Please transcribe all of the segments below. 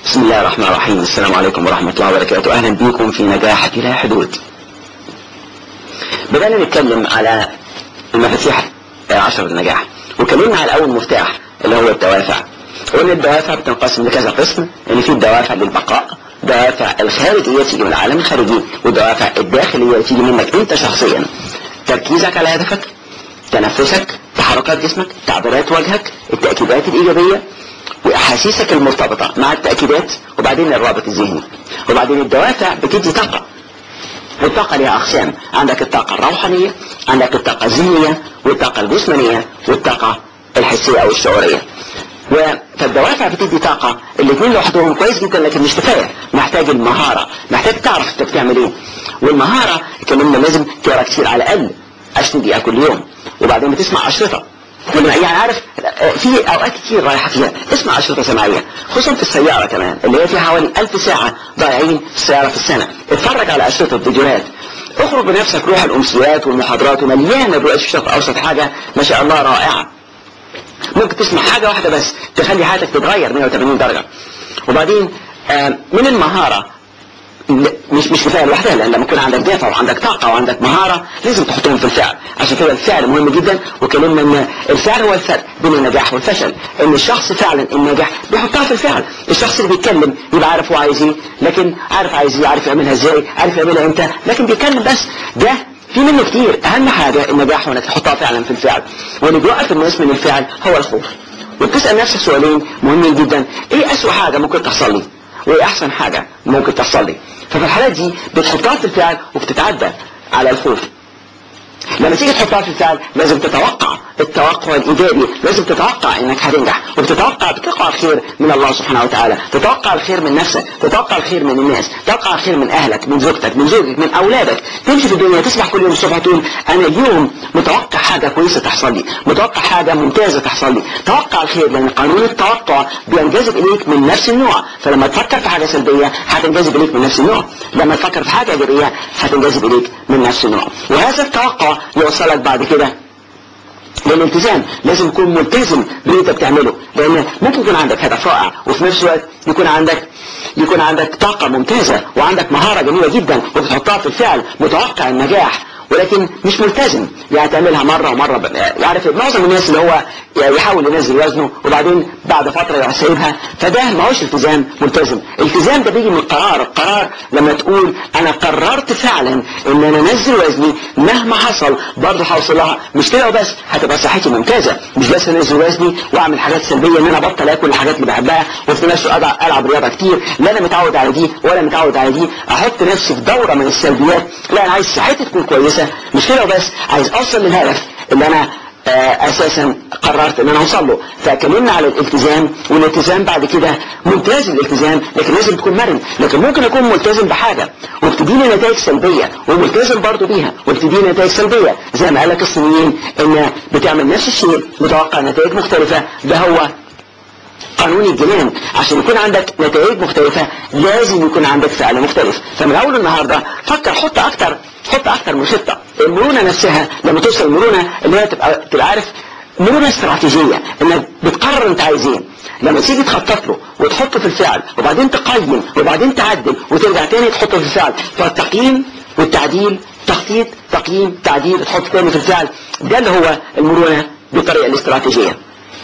بسم الله الرحمن الرحيم السلام عليكم ورحمة الله وبركاته أهلا بكم في نجاح بلا حدود بدأنا نتكلم على المفاتيح عشر النجاح وكلمنا على أول مفتاح اللي هو الدوافع وإن الدوافع بتنقسم لكذا قسم إن في الدوافع للبقاء دوافع الخارجية تيجي من العالم الخارجي ودوافع الداخلية تيجي منك أنت شخصيا تركيزك على هدفك تنفسك تحركات جسمك تعبيرات وجهك التأكيدات الإيجابية وأحاسيسك المرتبطة مع التأكيدات وبعدين الرابط الذهني وبعدين الدوافع بتدي طاقة الطاقة لها أقسام عندك الطاقة الروحانية عندك الطاقة الذهنية والطاقة الجسمانية والطاقة الحسية أو الشعورية فالدوافع بتدي طاقة الاثنين لوحدهم كويس جدا لكن مش كفاية محتاج المهارة محتاج تعرف انت بتعمل ايه والمهارة كمان لازم تقرا كتير على الأقل 20 دقيقة كل يوم وبعدين بتسمع أشرطة كل ما يعني عارف في اوقات كتير رايحة فيها اسمع أشرطة سمعية خصوصا في السيارة كمان اللي هي فيها حوالي ألف ساعة ضايعين في السيارة في السنة اتفرج على أشرطة فيديوهات اخرج بنفسك روح الأمسيات والمحاضرات ومليانة دلوقتي في الشرق الأوسط حاجة ما شاء الله رائعة ممكن تسمع حاجة واحدة بس تخلي حياتك تتغير 180 درجة وبعدين آه من المهارة مش مش كفايه لوحدها لان لما يكون عندك دافع وعندك طاقه وعندك مهاره لازم تحطهم في الفعل عشان كده الفعل مهم جدا وكلمنا ان الفعل هو الفرق بين النجاح والفشل ان الشخص فعلا الناجح بيحطها في الفعل الشخص اللي بيتكلم يبقى عارف هو عايز ايه لكن عارف عايز ايه عارف يعملها ازاي عارف يعملها امتى لكن بيتكلم بس ده في منه كتير اهم حاجه النجاح وانك تحطها فعلا في الفعل واللي بيوقف الناس من الفعل هو الخوف وبتسال نفسك سؤالين مهمين جدا ايه اسوء حاجه ممكن تحصل لي وايه احسن حاجه ممكن تحصل لي ففي الحالات دي بتحطها في الفعل وبتتعدى على الخوف لما تيجي تحطها في الفعل لازم تتوقع التوقع الايجابي لازم تتوقع انك هتنجح وبتتوقع بتقع الخير من الله سبحانه وتعالى تتوقع الخير من نفسك تتوقع الخير من الناس تتوقع الخير من اهلك من زوجتك من زوجك من اولادك تمشي في الدنيا تصبح كل يوم الصبح تقول انا اليوم متوقع حاجه كويسه تحصل لي متوقع حاجه ممتازه تحصل لي توقع الخير لان قانون التوقع بينجذب اليك من نفس النوع فلما تفكر في حاجه سلبيه هتنجذب اليك من نفس النوع لما تفكر في حاجه ايجابيه هتنجذب اليك من نفس النوع وهذا التوقع يوصلك بعد كده للالتزام لازم تكون ملتزم باللي انت بتعمله لان ممكن يكون عندك هدف رائع وفي نفس الوقت يكون عندك يكون عندك طاقة ممتازة وعندك مهارة جميلة جدا وبتحطها في الفعل متوقع النجاح ولكن مش ملتزم يعني تعملها مرة ومرة يعرف معظم الناس اللي هو يحاول ينزل وزنه وبعدين بعد فترة يروح سايبها فده ما هوش التزام ملتزم الالتزام ده بيجي من القرار القرار لما تقول انا قررت فعلا ان انا انزل وزني مهما حصل برضه هوصل لها مش كده وبس هتبقى صحتي ممتازة مش بس انزل وزني واعمل حاجات سلبية ان انا ابطل اكل الحاجات اللي بحبها وفي نفس الوقت العب رياضة كتير لا انا متعود على دي ولا متعود على دي احط نفسي في دورة من السلبيات لا انا عايز صحتي تكون كويسة مش كده وبس عايز اوصل للهدف اللي انا آه اساسا قررت ان انا اوصل له فكلمنا على الالتزام والالتزام بعد كده ممتاز الالتزام لكن لازم تكون مرن لكن ممكن اكون ملتزم بحاجه وبتديني نتائج سلبيه وملتزم برضه بيها وبتديني نتائج سلبيه زي ما قال لك الصينيين ان بتعمل نفس الشيء متوقع نتائج مختلفه ده هو قانون الجنان عشان يكون عندك نتائج مختلفة لازم يكون عندك فعل مختلف فمن اول النهاردة فكر حط اكتر حط اكتر من خطة المرونة نفسها لما توصل المرونة اللي هي تبقى, تبقى عارف مرونة استراتيجية انك بتقرر انت عايز ايه لما تيجي تخطط له وتحطه في الفعل وبعدين تقيم وبعدين تعدل وترجع تاني تحطه في الفعل فالتقييم والتعديل تخطيط تقييم تعديل تحط تاني في الفعل ده اللي هو المرونة بالطريقة الاستراتيجية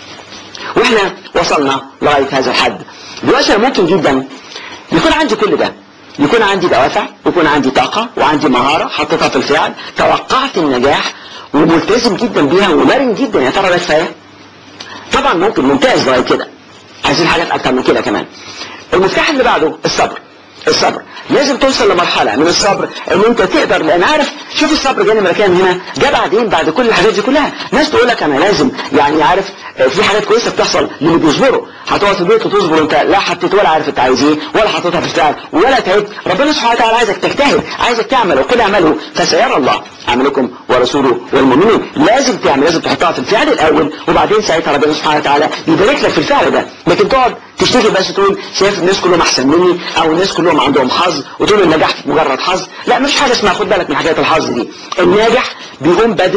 واحنا وصلنا لغاية هذا الحد دلوقتي ممكن جدا يكون عندي كل ده يكون عندي دوافع ويكون عندي طاقة وعندي مهارة حطيتها في الفعل توقعت النجاح وملتزم جدا بيها ومرن جدا يا ترى ده كفاية طبعا ممكن ممتاز لغاية كده عايزين حاجات اكتر من كده كمان المفتاح اللي بعده الصبر الصبر لازم توصل لمرحلة من الصبر ان انت تقدر لان عارف شوف الصبر جاني مكان هنا جاء بعدين بعد كل الحاجات دي كلها ناس تقول لك انا لازم يعني عارف في حاجات كويسة بتحصل للي بيصبروا هتقعد في البيت وتصبر انت لا حطيت ولا عارف انت عايز ايه ولا حطيتها في الفعل ولا تعبت ربنا سبحانه وتعالى عايزك تجتهد عايزك تعمل وقل اعملوا فسيرى الله عملكم ورسوله والمؤمنين لازم تعمل لازم تحطها في الفعل الاول وبعدين ساعتها ربنا سبحانه وتعالى يبارك لك في الفعل ده لكن تقعد تشتكي بس تقول شايف الناس كلهم احسن مني او الناس كلهم عندهم حظ وتقول النجاح مجرد حظ لا مش حاجه اسمها خد بالك من حكايه الحظ دي الناجح بيقوم بدري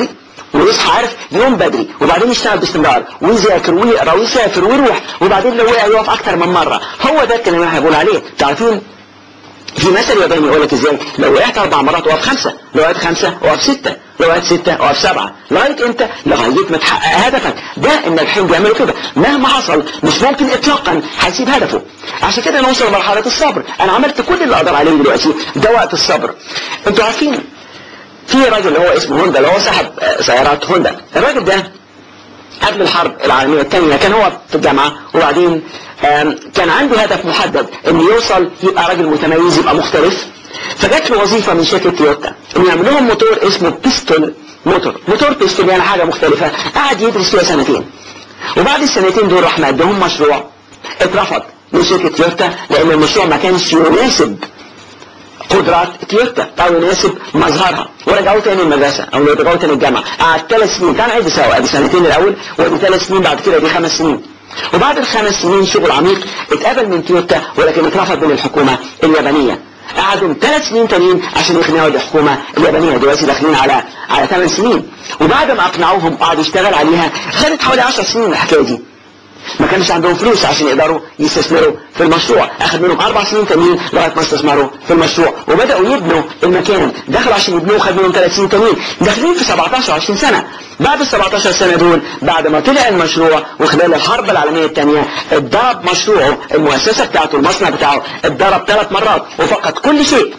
ويصحى عارف يوم بدري وبعدين يشتغل باستمرار ويذاكر ويقرا ويسافر ويروح وبعدين لو وقع يقف اكتر من مره هو ده الكلام اللي احنا بنقول عليه تعرفين في مثل ياباني يقول لك ازاي لو وقعت اربع مرات وقف خمسه لو وقعت خمسه وقف سته لو وقعت سته وقف سبعه لغايه امتى لغايه ما تحقق هدفك ده الناجحين بيعملوا كده مهما حصل مش ممكن اطلاقا هيسيب هدفه عشان كده نوصل لمرحله الصبر انا عملت كل اللي اقدر عليه دلوقتي ده وقت الصبر انتوا عارفين في راجل اللي هو اسمه هوندا اللي هو صاحب سيارات هوندا الراجل ده قبل الحرب العالمية الثانية كان هو في الجامعة وبعدين كان عنده هدف محدد انه يوصل يبقى راجل متميز يبقى مختلف فجات له وظيفة من شركة تويوتا انه يعمل لهم موتور اسمه بيستول موتور موتور بيستول يعني حاجة مختلفة قعد يدرس فيها سنتين وبعد السنتين دول راح مقدمهم مشروع اترفض من شركة تويوتا لان المشروع ما كانش يناسب قدرات تويوتا او يناسب مظهرها ورجعوا تاني المدرسة او رجعوا تاني الجامعة قعد ثلاث سنين كان عايز سوا ادي سنتين الاول وادي ثلاث سنين بعد كده دي خمس سنين وبعد الخمس سنين شغل عميق اتقبل من تويوتا ولكن اترفض من الحكومة اليابانية قعدوا ثلاث سنين تانيين عشان يقنعوا الحكومة اليابانية دلوقتي داخلين على على ثمان سنين وبعد ما اقنعوهم قعد يشتغل عليها خدت حوالي 10 سنين الحكاية دي ما كانش عندهم فلوس عشان يقدروا يستثمروا في المشروع اخذ منهم اربع سنين تانيين لغايه ما استثمروا في المشروع وبداوا يبنوا المكان دخلوا عشان يبنوه خد منهم ثلاث سنين تانيين داخلين في 17 20 سنه بعد ال 17 سنه دول بعد ما طلع المشروع وخلال الحرب العالميه الثانيه اتضرب مشروعه المؤسسه بتاعته المصنع بتاعه اتضرب ثلاث مرات وفقد كل شيء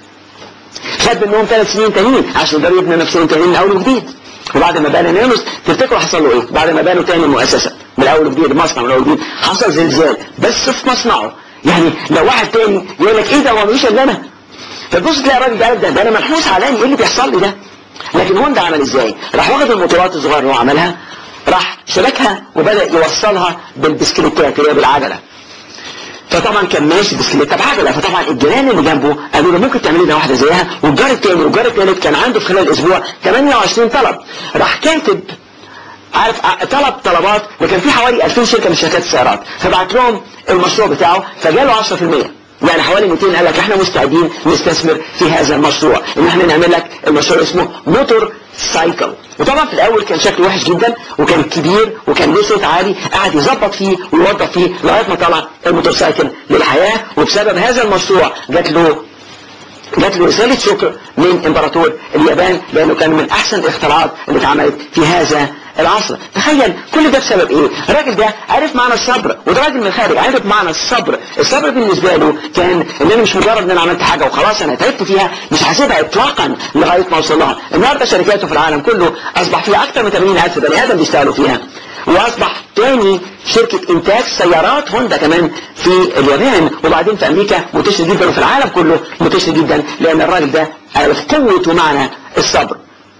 خد منهم ثلاث سنين تانيين عشان يقدروا يبنوا نفسهم تانيين من اول وجديد وبعد ما بنى نانوس تفتكروا حصل له ايه بعد ما بنوا تاني المؤسسه من الاول وجديد المصنع من الاول وجديد حصل زلزال بس في مصنعه يعني لو واحد تاني يقول لك ايه ده هو مش الا انا فتبص تلاقي الراجل ده ده, ده انا منحوس علاني ايه اللي بيحصل لي ده لكن هوندا عمل ازاي راح واخد الموتورات الصغيره اللي هو عملها راح شبكها وبدا يوصلها بالبسكليتات اللي هي بالعجله فطبعا كان ماشي بسكليته بعجله فطبعا الجيران اللي جنبه قالوا له ممكن تعمل لنا واحده زيها والجار الثاني والجار الثالث كان عنده في خلال اسبوع 28 طلب راح كاتب عارف طلب طلبات وكان في حوالي 2000 شركه من شركات السيارات فبعت لهم المشروع بتاعه فجاله 10% يعني حوالي 200 قال لك احنا مستعدين نستثمر في هذا المشروع ان احنا نعمل لك المشروع اسمه موتور سايكل وطبعا في الاول كان شكله وحش جدا وكان كبير وكان له صوت عالي قعد يظبط فيه ويوظف فيه لغايه ما طلع الموتور سايكل للحياه وبسبب هذا المشروع جات له جات له رسالة شكر من امبراطور اليابان لانه كان من احسن الاختراعات اللي اتعملت في هذا العصر تخيل كل ده بسبب ايه الراجل ده عرف معنى الصبر وده راجل من الخارج عرف معنى الصبر الصبر بالنسبه له كان ان انا مش مجرد ان انا عملت حاجه وخلاص انا تعبت فيها مش هسيبها اطلاقا لغايه ما اوصل لها النهارده شركاته في العالم كله اصبح فيها اكثر من 80000 بني ادم بيشتغلوا فيها واصبح تاني شركة انتاج سيارات هوندا كمان في اليابان وبعدين في امريكا منتشر جدا وفي العالم كله منتشر جدا لان الراجل ده عرف قوة ومعنى الصبر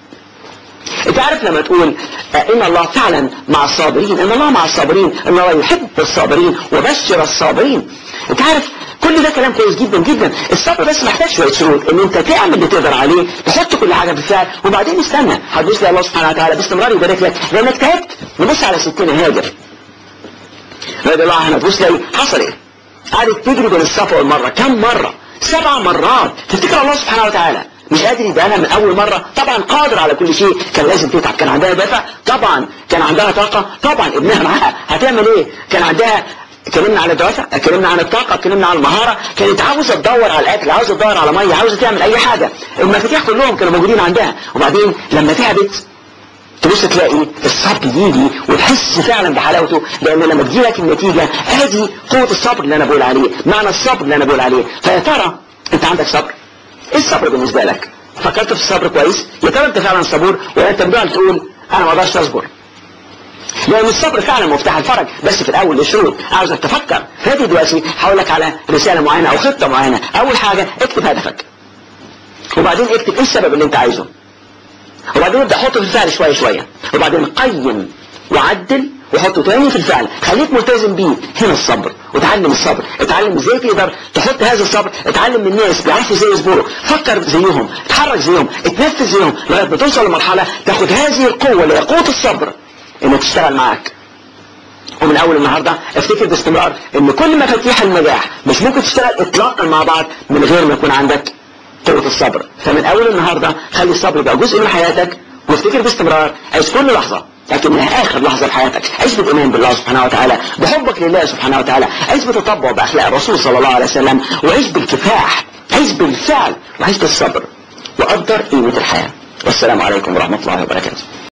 انت عارف لما تقول ان الله فعلا مع الصابرين ان الله مع الصابرين ان الله يحب الصابرين وبشر الصابرين انت عارف كل ده كلام كويس جدا جدا الصبر بس محتاج شويه شروط ان انت تعمل اللي تقدر عليه تحط كل حاجه بالفعل وبعدين استنى هتبص الله سبحانه وتعالى باستمرار يبارك لك لانك تعبت نبص على ستنا هاجر رضي الله عنها تبص تلاقي حصل ايه قعدت تجري بين الصفا والمره كم مره سبع مرات تفتكر الله سبحانه وتعالى مش قادر يديها من اول مرة طبعا قادر على كل شيء كان لازم تتعب كان عندها دافع طبعا كان عندها طاقة طبعا ابنها معاها هتعمل ايه كان عندها اتكلمنا عن الدوافع اتكلمنا عن الطاقة اتكلمنا عن المهارة كانت عاوزة تدور على الاكل عاوزة تدور على مية عاوزة تعمل اي حاجة المفاتيح كلهم كانوا موجودين عندها وبعدين لما تعبت تبص تلاقي الصبر يجي وتحس فعلا بحلاوته لان لما تجيلك النتيجة ادي قوة الصبر اللي انا بقول عليه معنى الصبر اللي انا بقول عليه فيا ترى انت عندك صبر ايه الصبر بالنسبة لك فكرت في الصبر كويس يا ترى انت فعلا صبور ولا انت بتقعد تقول انا ما اقدرش اصبر لان الصبر فعلا مفتاح الفرج بس في الاول الشروط عاوزك تفكر فادي دلوقتي هقول لك على رساله معينه او خطه معينه اول حاجه اكتب هدفك وبعدين اكتب ايه السبب اللي انت عايزه وبعدين ابدا حطه في الفعل شويه شويه وبعدين قيم وعدل وحطه تاني في الفعل خليك ملتزم بيه هنا الصبر وتعلم الصبر اتعلم ازاي تقدر تحط هذا الصبر اتعلم من الناس بيعرفوا ازاي يصبروا فكر زيهم اتحرك زيهم اتنفذ زيهم لغايه ما توصل لمرحله تاخد هذه القوه اللي هي قوه الصبر انها تشتغل معاك ومن اول النهارده افتكر باستمرار ان كل مفاتيح النجاح مش ممكن تشتغل اطلاقا مع بعض من غير ما يكون عندك قوه الصبر فمن اول النهارده خلي الصبر يبقى جزء من حياتك وافتكر باستمرار عيش كل لحظة لكنها آخر لحظة في حياتك عيش بالإيمان بالله سبحانه وتعالى بحبك لله سبحانه وتعالى عيش بتطبع بأخلاق الرسول صلى الله عليه وسلم وعيش بالكفاح عيش بالفعل وعيش بالصبر وقدر قيمة الحياة والسلام عليكم ورحمة الله وبركاته